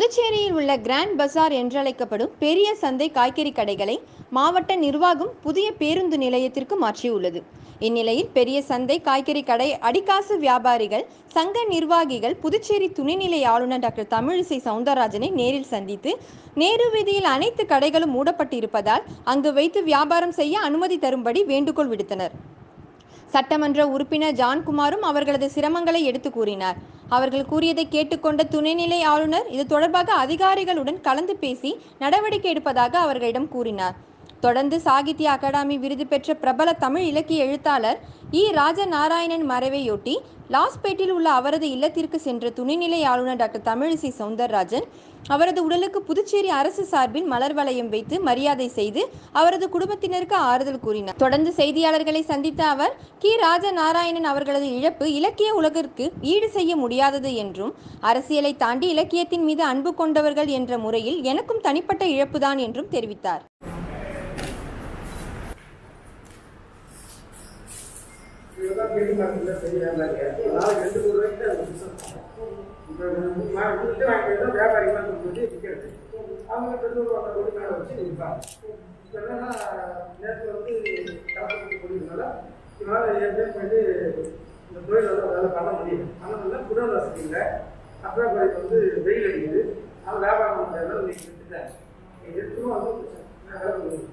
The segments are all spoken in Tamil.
புதுச்சேரியில் உள்ள கிராண்ட் பஜார் என்றழைக்கப்படும் பெரிய சந்தை காய்கறி கடைகளை மாவட்ட நிர்வாகம் புதிய பேருந்து நிலையத்திற்கு மாற்றியுள்ளது இந்நிலையில் பெரிய சந்தை காய்கறி கடை அடிக்காசு வியாபாரிகள் சங்க நிர்வாகிகள் புதுச்சேரி துணைநிலை ஆளுநர் டாக்டர் தமிழிசை சவுந்தரராஜனை நேரில் சந்தித்து நேரு வீதியில் அனைத்து கடைகளும் மூடப்பட்டிருப்பதால் அங்கு வைத்து வியாபாரம் செய்ய அனுமதி தரும்படி வேண்டுகோள் விடுத்தனர் சட்டமன்ற உறுப்பினர் ஜான்குமாரும் அவர்களது சிரமங்களை எடுத்து கூறினார் அவர்கள் கூறியதை கேட்டுக்கொண்ட துணைநிலை ஆளுநர் இது தொடர்பாக அதிகாரிகளுடன் கலந்து பேசி நடவடிக்கை எடுப்பதாக அவர்களிடம் கூறினார் தொடர்ந்து சாகித்ய அகாடமி விருது பெற்ற பிரபல தமிழ் இலக்கிய எழுத்தாளர் இ ராஜநாராயணன் மறைவையொட்டி லாஸ்பேட்டில் உள்ள அவரது இல்லத்திற்கு சென்ற துணைநிலை ஆளுநர் டாக்டர் தமிழிசை சவுந்தரராஜன் அவரது உடலுக்கு புதுச்சேரி அரசு சார்பில் மலர் வளையம் வைத்து மரியாதை செய்து அவரது குடும்பத்தினருக்கு ஆறுதல் கூறினார் தொடர்ந்து செய்தியாளர்களை சந்தித்த அவர் கி ராஜநாராயணன் அவர்களது இழப்பு இலக்கிய உலகிற்கு ஈடு செய்ய முடியாதது என்றும் அரசியலை தாண்டி இலக்கியத்தின் மீது அன்பு கொண்டவர்கள் என்ற முறையில் எனக்கும் தனிப்பட்ட இழப்புதான் என்றும் தெரிவித்தார் இதுதான் பெரிய மார்க்கெட்ல பெரிய வியாபாரி நாளைக்கு ரெண்டு மூணு ரூபாய்க்கு அது business. இப்போ மா- விட்டு வாங்கிட்டு தான் வியாபாரிகளாக கொண்டு வந்து விற்கிறது அவங்க பெட்ரோல் வாங்க ரோடு மேலே வச்சு விற்பாங்க இப்போ என்னன்னா நேற்று வந்து கலப்பட்டு போயிருந்தனால இவனால் என் பேர் வந்து இந்த தொழில் வந்து அவரால் பண்ண முடியும் பண்ண முடியல குடல் வசதி இல்லை அப்புறம் குறைக்கு வந்து வெயில் அடிக்குது அவன் வியாபாரம் பண்ணுறதுனால நீங்கள் எடுத்துட்டேன் நீங்கள் எடுத்துரும் வந்து நான் வேலை பண்ணுவேன்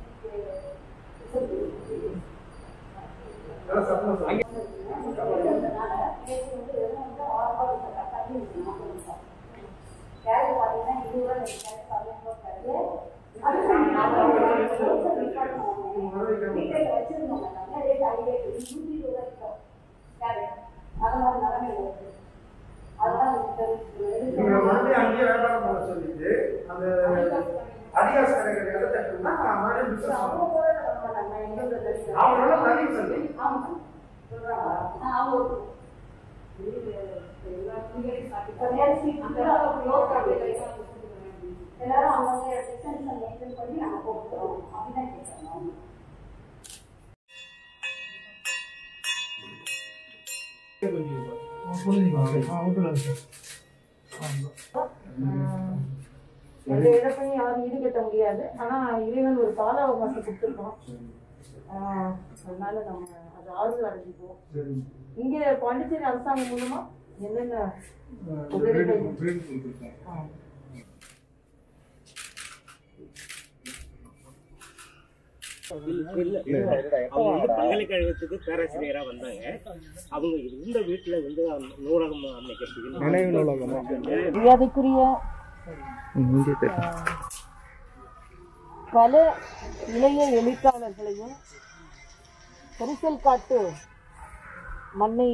அதான் சத்தமாக சொல்லுங்க நீங்க மறுபடியும் அங்கேயே வியாபாரம் பண்ண சொல்லிட்டு அந்த அதிகார கடைகள் எதை தட்டுனா மறுபடியும் பிசினஸ் அவங்களோட தனி சொல்லி எல்லாரும் அவங்க டிஸ்டன்ஸ் மெயின்டைன் பண்ணி நாங்க போட்டுக்கிறோம் அப்படிதான் கேட்கறோம் எந்த இழப்பையும் யாரும் ஈடுகட்ட முடியாது ஆனா இறைவன் ஒரு கால அவகாசம் கொடுத்துருக்கோம் ஆஹ் அதனால நம்ம அது ஆறுதல் அடைஞ்சுப்போம் இங்க பாண்டிச்சேரி அரசாங்கம் மூலமா என்னென்ன உதவிகள் ஆ. அவங்க வந்து பல்கலைக்கழகத்துக்கு பேராசிரியரா வந்தாங்க அவங்க இந்த வீட்டுல வந்து நூலகம் அமைக்கிறதுக்கு நினைவு நூலகம் மரியாதைக்குரிய ஆஹ், பல இளைய எழுத்தாளர்களையும் கரிசல் காட்டு மண்ணை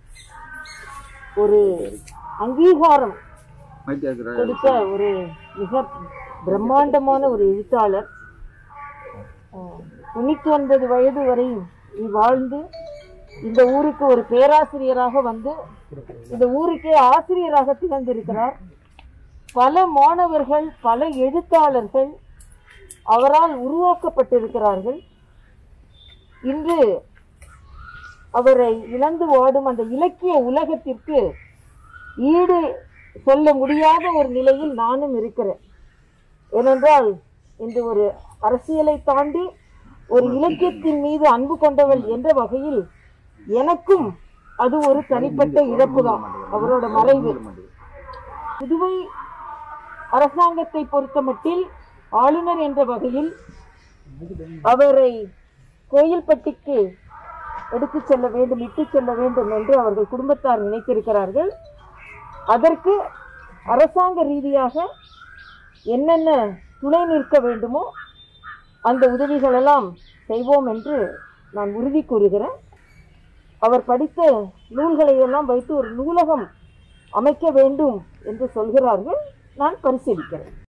ஒரு அங்கீகாரம் கொடுத்த ஒரு மிக பிரம்மாண்டமான ஒரு எழுத்தாளர் ஆஹ், தொண்ணூத்தி ஒன்பது வயது வரை வாழ்ந்து இந்த ஊருக்கு ஒரு பேராசிரியராக வந்து இந்த ஊருக்கே ஆசிரியராக திகழ்ந்திருக்கிறார் பல மாணவர்கள் பல எழுத்தாளர்கள் அவரால் உருவாக்கப்பட்டிருக்கிறார்கள் இன்று அவரை இழந்து வாடும் அந்த இலக்கிய உலகத்திற்கு ஈடு சொல்ல முடியாத ஒரு நிலையில் நானும் இருக்கிறேன் ஏனென்றால் இன்று ஒரு அரசியலை தாண்டி ஒரு இலக்கியத்தின் மீது அன்பு கொண்டவள் என்ற வகையில் எனக்கும் அது ஒரு தனிப்பட்ட இழப்பு தான் அவரோட மறைவு புதுவை அரசாங்கத்தை பொறுத்தமட்டில் ஆளுநர் என்ற வகையில் அவரை கோயில்பட்டிக்கு எடுத்துச் செல்ல வேண்டும் இட்டுச் செல்ல வேண்டும் என்று அவர்கள் குடும்பத்தார் நினைத்திருக்கிறார்கள் அதற்கு அரசாங்க ரீதியாக என்னென்ன துணை நிற்க வேண்டுமோ அந்த உதவிகளெல்லாம் செய்வோம் என்று நான் உறுதி கூறுகிறேன் அவர் படித்த நூல்களை எல்லாம் வைத்து ஒரு நூலகம் அமைக்க வேண்டும் என்று சொல்கிறார்கள் நான் பரிசீலிக்கிறேன்